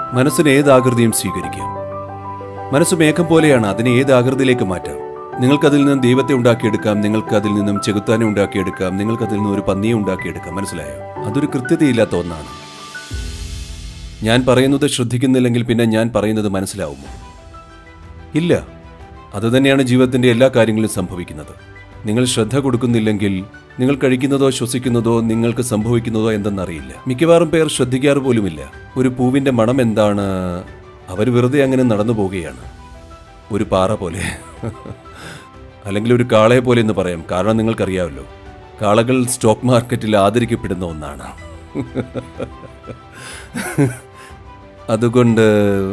മനസ്സിന് ഏത് ആകൃതിയും സ്വീകരിക്കാം മനസ്സ് മേഘം പോലെയാണ് അതിനെ ഏത് ആകൃതിയിലേക്ക് മാറ്റാം നിങ്ങൾക്കതിൽ നിന്നും ദൈവത്തെ ഉണ്ടാക്കിയെടുക്കാം നിങ്ങൾക്ക് അതിൽ നിന്നും ചെകുത്താനെ ഉണ്ടാക്കിയെടുക്കാം നിങ്ങൾക്കതിൽ നിന്നും ഒരു പന്നിയെ ഉണ്ടാക്കിയെടുക്കാം മനസ്സിലായോ അതൊരു കൃത്യതയില്ലാത്ത ഒന്നാണ് ഞാൻ പറയുന്നത് ശ്രദ്ധിക്കുന്നില്ലെങ്കിൽ പിന്നെ ഞാൻ പറയുന്നത് മനസ്സിലാവുമോ ഇല്ല അതുതന്നെയാണ് ജീവിതത്തിന്റെ എല്ലാ കാര്യങ്ങളിലും സംഭവിക്കുന്നത് നിങ്ങൾ ശ്രദ്ധ കൊടുക്കുന്നില്ലെങ്കിൽ നിങ്ങൾ കഴിക്കുന്നതോ ശ്വസിക്കുന്നതോ നിങ്ങൾക്ക് സംഭവിക്കുന്നതോ എന്തെന്നറിയില്ല മിക്കവാറും പേർ ശ്രദ്ധിക്കാറ് പോലുമില്ല ഒരു പൂവിന്റെ മണം എന്താണ് അവർ വെറുതെ അങ്ങനെ നടന്നു പോവുകയാണ് ഒരു പാറ പോലെ അല്ലെങ്കിൽ ഒരു കാളയെ പോലെ എന്ന് പറയാം കാരണം നിങ്ങൾക്കറിയാമല്ലോ കാളകൾ സ്റ്റോക്ക് മാർക്കറ്റിൽ ആദരിക്കപ്പെടുന്ന ഒന്നാണ് അതുകൊണ്ട്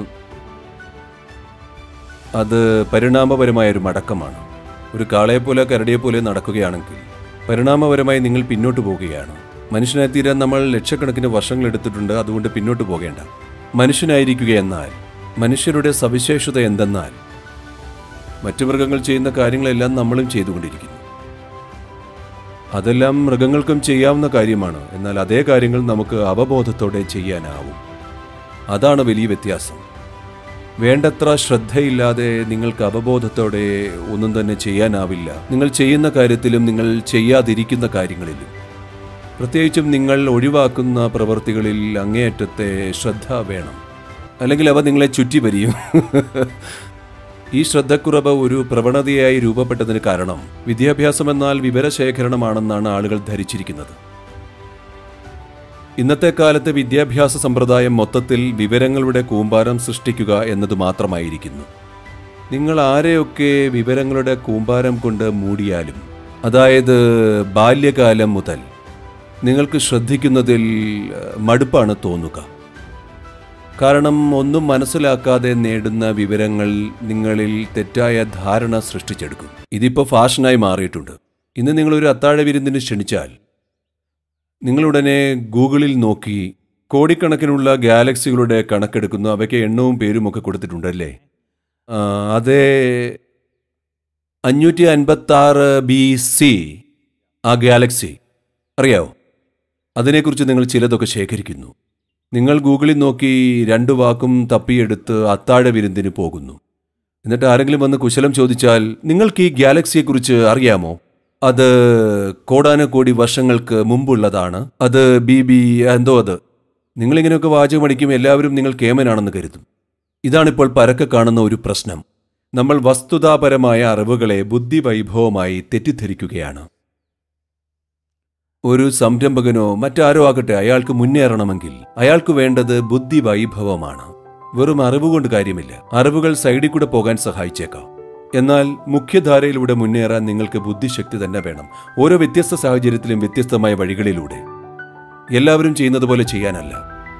അത് പരിണാമപരമായ ഒരു മടക്കമാണ് ഒരു കാളയെപ്പോലെ കരടിയെപ്പോലെ നടക്കുകയാണെങ്കിൽ പരിണാമപരമായി നിങ്ങൾ പിന്നോട്ട് പോവുകയാണ് മനുഷ്യനായി തീരാൻ നമ്മൾ ലക്ഷക്കണക്കിന് വർഷങ്ങൾ എടുത്തിട്ടുണ്ട് അതുകൊണ്ട് പിന്നോട്ട് പോകേണ്ട മനുഷ്യനായിരിക്കുക എന്നാൽ മനുഷ്യരുടെ സവിശേഷത എന്തെന്നാൽ മറ്റു മൃഗങ്ങൾ ചെയ്യുന്ന കാര്യങ്ങളെല്ലാം നമ്മളും ചെയ്തുകൊണ്ടിരിക്കുന്നു അതെല്ലാം മൃഗങ്ങൾക്കും ചെയ്യാവുന്ന കാര്യമാണ് എന്നാൽ അതേ കാര്യങ്ങൾ നമുക്ക് അവബോധത്തോടെ ചെയ്യാനാവും അതാണ് വലിയ വ്യത്യാസം വേണ്ടത്ര ശ്രദ്ധയില്ലാതെ നിങ്ങൾക്ക് അവബോധത്തോടെ ഒന്നും തന്നെ ചെയ്യാനാവില്ല നിങ്ങൾ ചെയ്യുന്ന കാര്യത്തിലും നിങ്ങൾ ചെയ്യാതിരിക്കുന്ന കാര്യങ്ങളിലും പ്രത്യേകിച്ചും നിങ്ങൾ ഒഴിവാക്കുന്ന പ്രവൃത്തികളിൽ അങ്ങേയറ്റത്തെ ശ്രദ്ധ വേണം അല്ലെങ്കിൽ അവ നിങ്ങളെ ചുറ്റി വരിയും ഈ ശ്രദ്ധക്കുറവ് ഒരു പ്രവണതയായി രൂപപ്പെട്ടതിന് കാരണം വിദ്യാഭ്യാസം എന്നാൽ വിവരശേഖരണമാണെന്നാണ് ആളുകൾ ധരിച്ചിരിക്കുന്നത് ഇന്നത്തെ കാലത്തെ വിദ്യാഭ്യാസ സമ്പ്രദായം മൊത്തത്തിൽ വിവരങ്ങളുടെ കൂമ്പാരം സൃഷ്ടിക്കുക എന്നത് മാത്രമായിരിക്കുന്നു നിങ്ങൾ ആരെയൊക്കെ വിവരങ്ങളുടെ കൂമ്പാരം കൊണ്ട് മൂടിയാലും അതായത് ബാല്യകാലം മുതൽ നിങ്ങൾക്ക് ശ്രദ്ധിക്കുന്നതിൽ ഏഹ്, മടുപ്പാണ് തോന്നുക കാരണം ഒന്നും മനസ്സിലാക്കാതെ നേടുന്ന വിവരങ്ങൾ നിങ്ങളിൽ തെറ്റായ ധാരണ സൃഷ്ടിച്ചെടുക്കും ഇതിപ്പോൾ ഫാഷനായി മാറിയിട്ടുണ്ട് ഇന്ന് നിങ്ങളൊരു അത്താഴ വിരുന്നിന് ക്ഷണിച്ചാൽ നിങ്ങളുടനെ ഗൂഗിളിൽ നോക്കി കോടിക്കണക്കിനുള്ള ഗാലക്സികളുടെ കണക്കെടുക്കുന്നു അവയ്ക്ക് എണ്ണവും പേരും ഒക്കെ കൊടുത്തിട്ടുണ്ടല്ലേ ആ, അതേ അഞ്ഞൂറ്റി അൻപത്തി ആറ് ബി സി ആ ഗാലക്സി അറിയാവോ അതിനെക്കുറിച്ച് നിങ്ങൾ ചിലതൊക്കെ ശേഖരിക്കുന്നു നിങ്ങൾ ഗൂഗിളിൽ നോക്കി രണ്ടു വാക്കും തപ്പിയെടുത്ത് അത്താഴ വിരുന്നിന് പോകുന്നു എന്നിട്ട് ആരെങ്കിലും വന്ന് കുശലം ചോദിച്ചാൽ നിങ്ങൾക്ക് ഈ ഗാലക്സിയെക്കുറിച്ച് അറിയാമോ അത് കോടാനക്കോടി വർഷങ്ങൾക്ക് മുമ്പുള്ളതാണ് അത് ബി ബി എന്തോ അത് നിങ്ങളിങ്ങനെയൊക്കെ വാചകമടിക്കും എല്ലാവരും നിങ്ങൾ കേമനാണെന്ന് കരുതും ഇതാണിപ്പോൾ പരക്കെ കാണുന്ന ഒരു പ്രശ്നം നമ്മൾ വസ്തുതാപരമായ അറിവുകളെ ബുദ്ധിവൈഭവമായി തെറ്റിദ്ധരിക്കുകയാണ് ഒരു സംരംഭകനോ മറ്റാരോ ആകട്ടെ അയാൾക്ക് മുന്നേറണമെങ്കിൽ അയാൾക്ക് വേണ്ടത് ബുദ്ധിവൈഭവമാണ് വെറും അറിവ് കൊണ്ട് കാര്യമില്ല അറിവുകൾ സൈഡിൽ കൂടെ പോകാൻ സഹായിച്ചേക്കാം എന്നാൽ മുഖ്യധാരയിലൂടെ മുന്നേറാൻ നിങ്ങൾക്ക് ബുദ്ധിശക്തി തന്നെ വേണം ഓരോ വ്യത്യസ്ത സാഹചര്യത്തിലും വ്യത്യസ്തമായ വഴികളിലൂടെ എല്ലാവരും ചെയ്യുന്നത് പോലെ ചെയ്യാനല്ല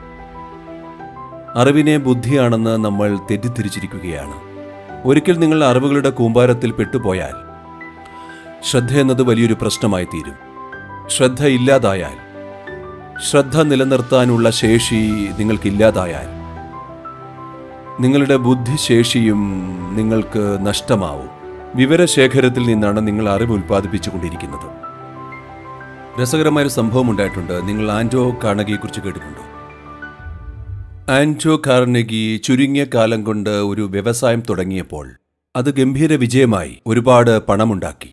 അറിവിനെ ബുദ്ധിയാണെന്ന് നമ്മൾ തെറ്റിദ്ധരിച്ചിരിക്കുകയാണ് ഒരിക്കൽ നിങ്ങൾ അറിവുകളുടെ കൂമ്പാരത്തിൽ പെട്ടുപോയാൽ ശ്രദ്ധ എന്നത് വലിയൊരു പ്രശ്നമായി തീരും ശ്രദ്ധ ഇല്ലാതായാൽ ശ്രദ്ധ നിലനിർത്താനുള്ള ശേഷി നിങ്ങൾക്കില്ലാതായാൽ നിങ്ങളുടെ ബുദ്ധിശേഷിയും നിങ്ങൾക്ക് നഷ്ടമാവും വിവരശേഖരത്തിൽ നിന്നാണ് നിങ്ങൾ അറിവ് ഉൽപ്പാദിപ്പിച്ചുകൊണ്ടിരിക്കുന്നത് രസകരമായൊരു സംഭവം ഉണ്ടായിട്ടുണ്ട് നിങ്ങൾ ആൻറ്റോ കാർണഗിയെക്കുറിച്ച് കേട്ടിട്ടുണ്ടോ ആൻറ്റോ കാർണഗി ചുരുങ്ങിയ കാലം കൊണ്ട് ഒരു വ്യവസായം തുടങ്ങിയപ്പോൾ അത് ഗംഭീര വിജയമായി ഒരുപാട് പണമുണ്ടാക്കി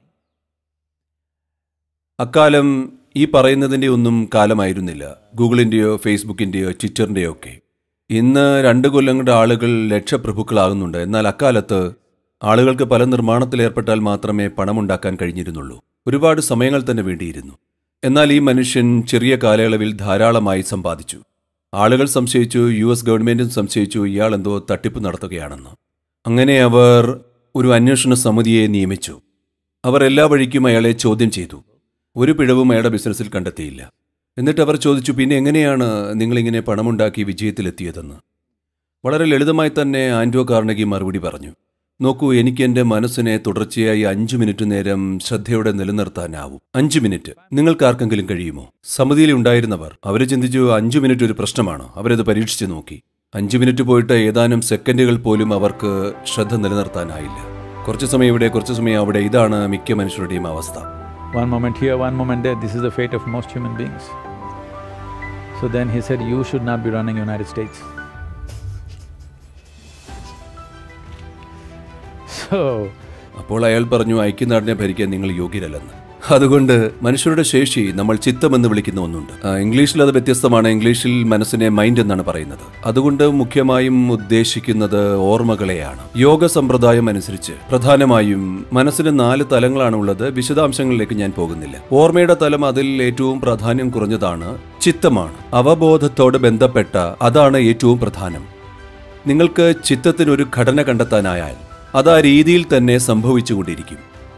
അക്കാലം ഈ പറയുന്നതിൻ്റെ ഒന്നും കാലമായിരുന്നില്ല ഗൂഗിളിൻ്റെയോ ഫേസ്ബുക്കിൻ്റെയോ ട്വിറ്ററിൻ്റെയോ ഒക്കെ ഇന്ന് രണ്ട് കൊല്ലം കൊണ്ട് ആളുകൾ ലക്ഷപ്രഭുക്കളാകുന്നുണ്ട് എന്നാൽ അക്കാലത്ത് ആളുകൾക്ക് പല നിർമ്മാണത്തിൽ ഏർപ്പെട്ടാൽ മാത്രമേ പണമുണ്ടാക്കാൻ കഴിഞ്ഞിരുന്നുള്ളൂ ഒരുപാട് സമയങ്ങൾ തന്നെ വേണ്ടിയിരുന്നു എന്നാൽ ഈ മനുഷ്യൻ ചെറിയ കാലയളവിൽ ധാരാളമായി സമ്പാദിച്ചു ആളുകൾ സംശയിച്ചു യു എസ് ഗവൺമെൻറ്റും സംശയിച്ചു ഇയാൾ എന്തോ തട്ടിപ്പ് നടത്തുകയാണെന്ന് അങ്ങനെ അവർ ഒരു അന്വേഷണ സമിതിയെ നിയമിച്ചു അവർ എല്ലാ വഴിക്കും അയാളെ ചോദ്യം ചെയ്തു ഒരു പിഴവും അയാളുടെ ബിസിനസ്സിൽ കണ്ടെത്തിയില്ല എന്നിട്ട് അവർ ചോദിച്ചു പിന്നെ എങ്ങനെയാണ് നിങ്ങളിങ്ങനെ പണമുണ്ടാക്കി വിജയത്തിലെത്തിയതെന്ന് വളരെ ലളിതമായി തന്നെ ആൻഡോ കാർണഗി മറുപടി പറഞ്ഞു നോക്കൂ എനിക്ക് എൻ്റെ മനസ്സിനെ തുടർച്ചയായി അഞ്ചു മിനിറ്റ് നേരം ശ്രദ്ധയോടെ നിലനിർത്താനാവും അഞ്ചു മിനിറ്റ് നിങ്ങൾക്ക് ആർക്കെങ്കിലും കഴിയുമോ സമിതിയിൽ ഉണ്ടായിരുന്നവർ അവർ ചിന്തിച്ചു അഞ്ചു മിനിറ്റ് ഒരു പ്രശ്നമാണ് അവരത് പരീക്ഷിച്ചു നോക്കി അഞ്ചു മിനിറ്റ് പോയിട്ട് ഏതാനും സെക്കൻഡുകൾ പോലും അവർക്ക് ശ്രദ്ധ നിലനിർത്താനായില്ല കുറച്ചു സമയം ഇവിടെ കുറച്ചു സമയം അവിടെ ഇതാണ് മിക്ക മനുഷ്യരുടെയും അവസ്ഥ One moment here, one moment there, this is the fate of most human beings. So then he said, you should not be running United States. So, അപ്പോൾ അയാൾ പറഞ്ഞു ഐക്യനാടിനെ ഭരിക്കാൻ നിങ്ങൾ യോഗ്യരല്ലെന്ന് അതുകൊണ്ട് മനുഷ്യരുടെ ശേഷി നമ്മൾ ചിത്തമെന്ന് വിളിക്കുന്ന ഒന്നുണ്ട് ആ, ഇംഗ്ലീഷിൽ അത് വ്യത്യസ്തമാണ് ഇംഗ്ലീഷിൽ മനസ്സിനെ മൈൻഡ് എന്നാണ് പറയുന്നത് അതുകൊണ്ട് മുഖ്യമായും ഉദ്ദേശിക്കുന്നത് ഓർമ്മകളെയാണ് യോഗ സമ്പ്രദായം അനുസരിച്ച് പ്രധാനമായും മനസ്സിന് നാല് തലങ്ങളാണ് ഉള്ളത് വിശദാംശങ്ങളിലേക്ക് ഞാൻ പോകുന്നില്ല ഓർമ്മയുടെ തലം അതിൽ ഏറ്റവും പ്രാധാന്യം കുറഞ്ഞതാണ് ചിത്തമാണ് അവബോധത്തോട് ബന്ധപ്പെട്ട അതാണ് ഏറ്റവും പ്രധാനം നിങ്ങൾക്ക് ചിത്തത്തിനൊരു ഘടന കണ്ടെത്താനായാൽ അത് ആ രീതിയിൽ തന്നെ സംഭവിച്ചുകൊണ്ടിരിക്കും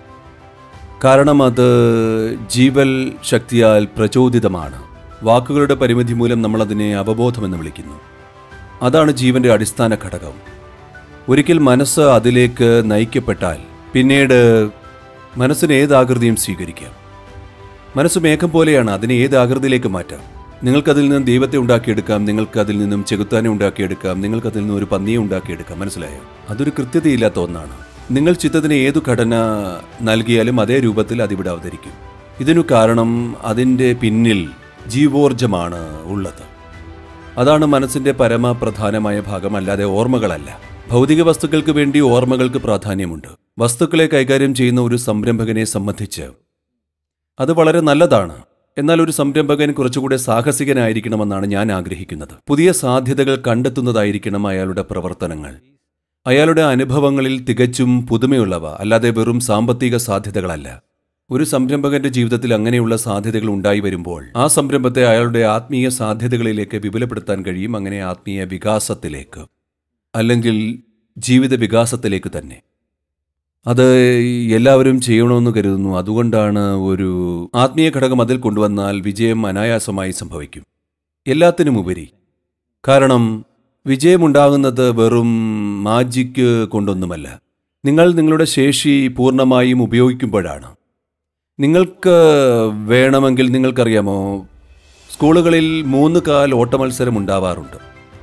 കാരണം അത് ജീവൽ ശക്തിയാൽ പ്രചോദിതമാണ് വാക്കുകളുടെ പരിമിതി മൂലം നമ്മൾ അതിനെ അവബോധമെന്ന് വിളിക്കുന്നു അതാണ് ജീവന്റെ അടിസ്ഥാന ഘടകം ഒരിക്കൽ മനസ്സ് അതിലേക്ക് നയിക്കപ്പെട്ടാൽ പിന്നീട് മനസ്സിന് ഏത് ആകൃതിയും സ്വീകരിക്കാം മനസ്സ് മേഘം പോലെയാണ് അതിനെ ഏത് ആകൃതിയിലേക്ക് മാറ്റാം നിങ്ങൾക്കതിൽ നിന്നും ദൈവത്തെ ഉണ്ടാക്കിയെടുക്കാം നിങ്ങൾക്ക് അതിൽ നിന്നും ചെകുത്താനെ ഉണ്ടാക്കിയെടുക്കാം നിങ്ങൾക്കതിൽ നിന്നും ഒരു പന്നിയെ ഉണ്ടാക്കിയെടുക്കാം മനസ്സിലായോ അതൊരു കൃത്യതയില്ലാത്ത ഒന്നാണ് നിങ്ങൾ ചിത്തത്തിന് ഏതു ഘടന നൽകിയാലും അതേ രൂപത്തിൽ അതിവിടെ അവതരിക്കും ഇതിനു കാരണം അതിൻ്റെ പിന്നിൽ ജീവോർജമാണ് ഉള്ളത് അതാണ് മനസ്സിന്റെ പരമപ്രധാനമായ ഭാഗം അല്ലാതെ ഓർമ്മകളല്ല ഭൗതിക വസ്തുക്കൾക്ക് വേണ്ടി ഓർമ്മകൾക്ക് പ്രാധാന്യമുണ്ട് വസ്തുക്കളെ കൈകാര്യം ചെയ്യുന്ന ഒരു സംരംഭകനെ സംബന്ധിച്ച് അത് വളരെ നല്ലതാണ് എന്നാൽ ഒരു സംരംഭകൻ കുറച്ചുകൂടെ സാഹസികനായിരിക്കണമെന്നാണ് ഞാൻ ആഗ്രഹിക്കുന്നത് പുതിയ സാധ്യതകൾ കണ്ടെത്തുന്നതായിരിക്കണം അയാളുടെ പ്രവർത്തനങ്ങൾ അയാളുടെ അനുഭവങ്ങളിൽ തികച്ചും പുതുമയുള്ളവ അല്ലാതെ വെറും സാമ്പത്തിക സാധ്യതകളല്ല ഒരു സംരംഭകന്റെ ജീവിതത്തിൽ അങ്ങനെയുള്ള സാധ്യതകൾ ഉണ്ടായി വരുമ്പോൾ ആ സംരംഭത്തെ അയാളുടെ ആത്മീയ സാധ്യതകളിലേക്ക് വിപുലപ്പെടുത്താൻ കഴിയും അങ്ങനെ ആത്മീയ വികാസത്തിലേക്ക് അല്ലെങ്കിൽ ജീവിത വികാസത്തിലേക്ക് തന്നെ അത് എല്ലാവരും ചെയ്യണമെന്ന് കരുതുന്നു അതുകൊണ്ടാണ് ഒരു ആത്മീയ ഘടകം അതിൽ കൊണ്ടുവന്നാൽ വിജയം അനായാസമായി സംഭവിക്കും എല്ലാത്തിനുമുപരി കാരണം വിജയമുണ്ടാകുന്നത് വെറും മാജിക്ക് കൊണ്ടൊന്നുമല്ല നിങ്ങൾ നിങ്ങളുടെ ശേഷി പൂർണ്ണമായും ഉപയോഗിക്കുമ്പോഴാണ് നിങ്ങൾക്ക് വേണമെങ്കിൽ നിങ്ങൾക്കറിയാമോ സ്കൂളുകളിൽ മൂന്ന് കാൽ ഓട്ടമത്സരം ഉണ്ടാവാറുണ്ട്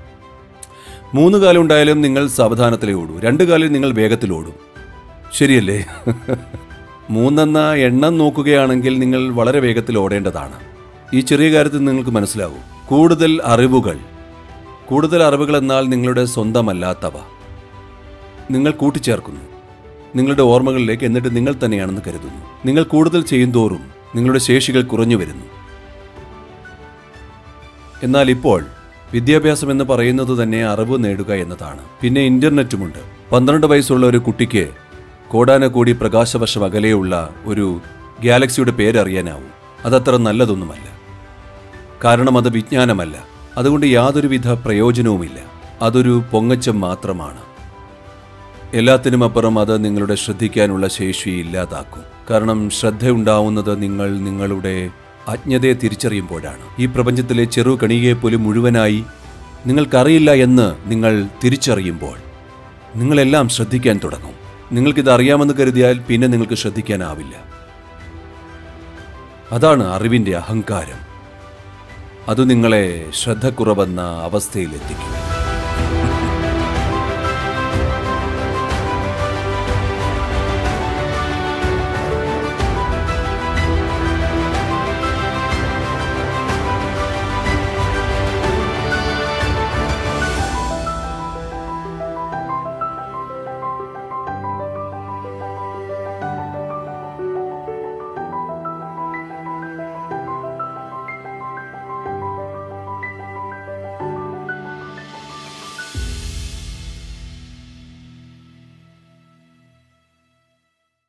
മൂന്ന് കാലം ഉണ്ടായാലും നിങ്ങൾ സാവധാനത്തിലേ ഓടൂ രണ്ട് കാലിൽ നിങ്ങൾ വേഗത്തിൽ ഓടും ശരിയല്ലേ മൂന്നെന്ന എണ്ണം നോക്കുകയാണെങ്കിൽ നിങ്ങൾ വളരെ വേഗത്തിൽ ഓടേണ്ടതാണ് ഈ ചെറിയ കാര്യത്തിൽ നിങ്ങൾക്ക് മനസ്സിലാവും കൂടുതൽ അറിവുകൾ കൂടുതൽ അറിവുകൾ എന്നാൽ നിങ്ങളുടെ സ്വന്തമല്ലാത്തവ നിങ്ങൾ കൂട്ടിച്ചേർക്കുന്നു നിങ്ങളുടെ ഓർമ്മകളിലേക്ക് എന്നിട്ട് നിങ്ങൾ തന്നെയാണെന്ന് കരുതുന്നു നിങ്ങൾ കൂടുതൽ ചെയ്യുന്തോറും നിങ്ങളുടെ ശേഷികൾ കുറഞ്ഞു വരുന്നു എന്നാൽ ഇപ്പോൾ വിദ്യാഭ്യാസം എന്ന് പറയുന്നത് തന്നെ അറിവ് നേടുക എന്നതാണ് പിന്നെ ഇന്റർനെറ്റുമുണ്ട് പന്ത്രണ്ട് വയസ്സുള്ള ഒരു കുട്ടിക്ക് കോടാനകോടി പ്രകാശവർഷം അകലെയുള്ള ഒരു ഗാലക്സിയുടെ പേരറിയാനാവും അതത്ര നല്ലതൊന്നുമല്ല കാരണം അത് വിജ്ഞാനമല്ല അതുകൊണ്ട് യാതൊരുവിധ പ്രയോജനവുമില്ല അതൊരു പൊങ്ങച്ചം മാത്രമാണ് എല്ലാത്തിനും അപ്പുറം അത് നിങ്ങളുടെ ശ്രദ്ധിക്കാനുള്ള ശേഷി ഇല്ലാതാക്കും കാരണം ശ്രദ്ധയുണ്ടാവുന്നത് നിങ്ങൾ നിങ്ങളുടെ അജ്ഞതയെ തിരിച്ചറിയുമ്പോഴാണ് ഈ പ്രപഞ്ചത്തിലെ ചെറു കണികയെ പോലും മുഴുവനായി നിങ്ങൾക്കറിയില്ല എന്ന് നിങ്ങൾ തിരിച്ചറിയുമ്പോൾ നിങ്ങളെല്ലാം ശ്രദ്ധിക്കാൻ തുടങ്ങും നിങ്ങൾക്കിത് അറിയാമെന്ന് കരുതിയാൽ പിന്നെ നിങ്ങൾക്ക് ശ്രദ്ധിക്കാനാവില്ല അതാണ് അറിവിന്റെ അഹങ്കാരം അത് നിങ്ങളെ ശ്രദ്ധക്കുറവെന്ന അവസ്ഥയിലെത്തിക്കും